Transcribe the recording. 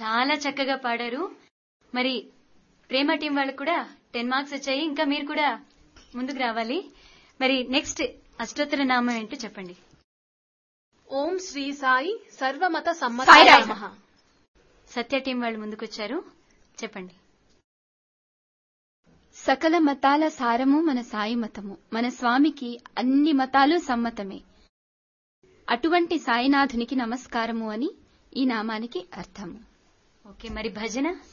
చాలా చక్కగా పాడారు మరి ప్రేమ టీం వాళ్ళకు కూడా టెన్ మార్క్స్ వచ్చాయి ఇంకా మీరు కూడా ముందుకు రావాలి మరి నెక్స్ట్ అష్టోత్తర నామం ఏంటో చెప్పండి ఓం శ్రీ సాయి సర్వమత సమ్మత సాయిరామ్. నమః. సత్య టీం వాళ్ళు ముందుకొచ్చారు చెప్పండి సకల మతాల సారము మన సాయి మతము మన స్వామికి అన్ని మతాలు సమ్మతమే అటువంటి సాయినాథునికి నమస్కారము అని ఈ నామానికి అర్థము ఓకే మరి భజన